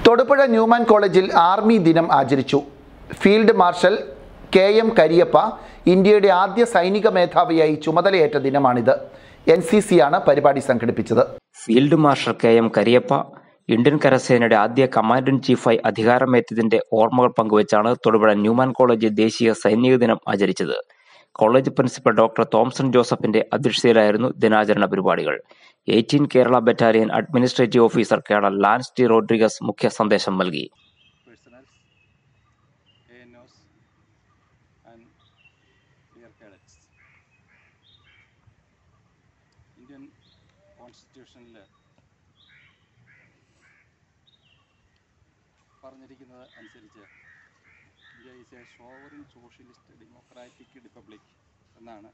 Thodupuzha Newman കോളേജിൽ army ദിനം ആചരിച്ചു field marshal K M Cariappa ഇന്ത്യയുടെ ആദ്യ സൈനിക മേധാവിയായി ചുമതലയേറ്റ ദിനമാണിത് എൻ സി സിയാണ് പരിപാടി സംഘടിപ്പിച്ചത് field marshal K M Cariappa Indian കരസേനയുടെ ആദ്യ കമാൻഡർ ഇൻ ചീഫായി അധികാരമേറ്റതിന്റെ ഓർമ്മകൾ പങ്കുവച്ചാണ് തൊടുപുഴ ന്യൂമാൻ കോളേജ് ദേശീയ സൈനിക ദിനം ആചരിച്ചത് കോളേജ് പ്രിൻസിപ്പൽ ഡോക്ടർ തോംസൺ ജോസഫിന്റെ അധ്യക്ഷതയിലായിരുന്നു ദിനാചരണ പരിപാടികൾ eighteen Kerala battalion administrative officer colonel Lance T Rodrigues മുഖ്യ സന്ദേശം നൽകി personnels, ANOs, and dear cadets. Indian കോൺസ്റ്റിറ്റ്യൂഷനിൽ പറഞ്ഞിരിക്കുന്നത് അനുസരിച്ച് India is a sovereign socialist democratic republic എന്നാണ്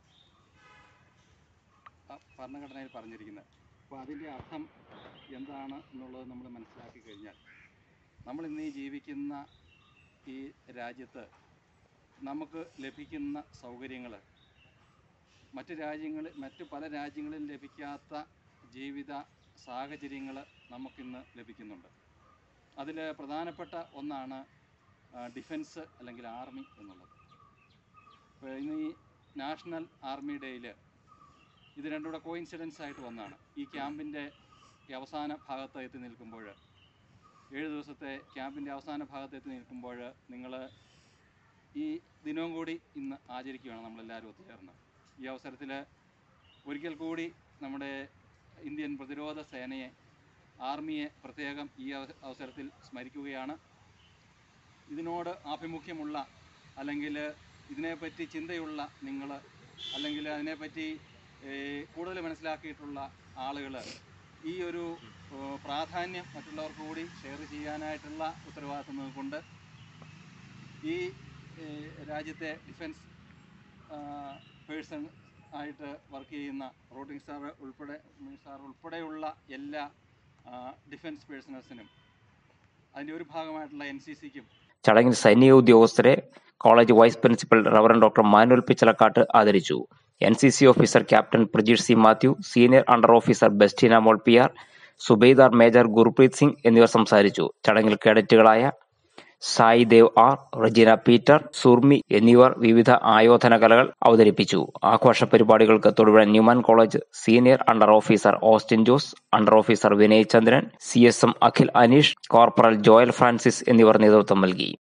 ആ ഭരണഘടനയിൽ പറഞ്ഞിരിക്കുന്നത് അപ്പോൾ അതിൻ്റെ അർത്ഥം എന്താണ് എന്നുള്ളത് നമ്മൾ മനസ്സിലാക്കി കഴിഞ്ഞാൽ നമ്മൾ ഇന്ന് ഈ ജീവിക്കുന്ന ഈ രാജ്യത്ത് നമുക്ക് ലഭിക്കുന്ന സൗകര്യങ്ങൾ മറ്റ് രാജ്യങ്ങളിൽ മറ്റ് പല രാജ്യങ്ങളിൽ ലഭിക്കാത്ത ജീവിത സാഹചര്യങ്ങൾ നമുക്കിന്ന് ലഭിക്കുന്നുണ്ട് അതിൽ പ്രധാനപ്പെട്ട ഒന്നാണ് ആ, ഡിഫൻസ് അല്ലെങ്കിൽ ആർമി എന്നുള്ളത് ഇപ്പോൾ ഇന്ന് ഈ നാഷണൽ ആർമി ഡേയിൽ ഇത് രണ്ടും കൂടെ കോയിൻസിഡൻസ് ആയിട്ട് വന്നതാണ് ഈ ക്യാമ്പിൻ്റെ ഈ അവസാന ഭാഗത്ത് എത്തി നിൽക്കുമ്പോൾ ഏഴ് ദിവസത്തെ ക്യാമ്പിൻ്റെ അവസാന ഭാഗത്ത് എത്തി നിൽക്കുമ്പോൾ നിങ്ങൾ ഈ ദിനവും കൂടി ഇന്ന് ആചരിക്കുകയാണ് നമ്മളെല്ലാവരും ഒത്തുചേർന്ന് ഈ അവസരത്തിൽ ഒരിക്കൽ കൂടി നമ്മുടെ ഇന്ത്യൻ പ്രതിരോധ സേനയെ ആർമിയെ പ്രത്യേകം ഈ അവ- അവസരത്തിൽ സ്മരിക്കുകയാണ് ഇതിനോട് ആഭിമുഖ്യമുള്ള അല്ലെങ്കിൽ ഇതിനെപ്പറ്റി ചിന്തയുള്ള നിങ്ങൾ അല്ലെങ്കിൽ അതിനെപ്പറ്റി ഏഹ്, കൂടുതൽ മനസ്സിലാക്കിയിട്ടുള്ള ആളുകൾ ഈ ഒരു ഏഹ്, പ്രാധാന്യം മറ്റുള്ളവർക്ക് കൂടി ഷെയർ ചെയ്യാനായിട്ടുള്ള ഉത്തരവാദിത്വം നിങ്ങൾക്കുണ്ട് ഈ ഏഹ്, രാജ്യത്തെ ഡിഫൻസ് പേഴ്സൺ ആയിട്ട് വർക്ക് ചെയ്യുന്ന റോട്ടിംഗ് സ്റ്റാർ ഉൾപ്പെടെ സാർ ഉൾപ്പെടെയുള്ള എല്ലാ ഡിഫൻസ് പേഴ്സണൽസിനും അതിൻ്റെ ഒരു ഭാഗമായിട്ടുള്ള എൻ സി സിക്കും ചടങ്ങിൽ സൈനിക ഉദ്യോഗസ്ഥരെ college vice principal reverend doctor Manuel Pichalakkat ആദരിച്ചു N C C officer captain Prajeesh C Mathew senior under officer Bestina Mol P R Subedar major Gurpreet Singh എന്നിവർ സംസാരിച്ചു ചടങ്ങിൽ കേഡറ്റുകളായ സായി ദേവ് ആർ റജീന പീറ്റർ സുർമി എന്നിവർ വിവിധ ആയോധന കലകൾ അവതരിപ്പിച്ചു ആഘോഷ പരിപാടികൾക്ക് Thodupuzha Newman college senior under officer Austin Jose under officer Vinay Chandran C S M Akhil Aneesh corporal Joel Francis എന്നിവർ നേതൃത്വം നൽകി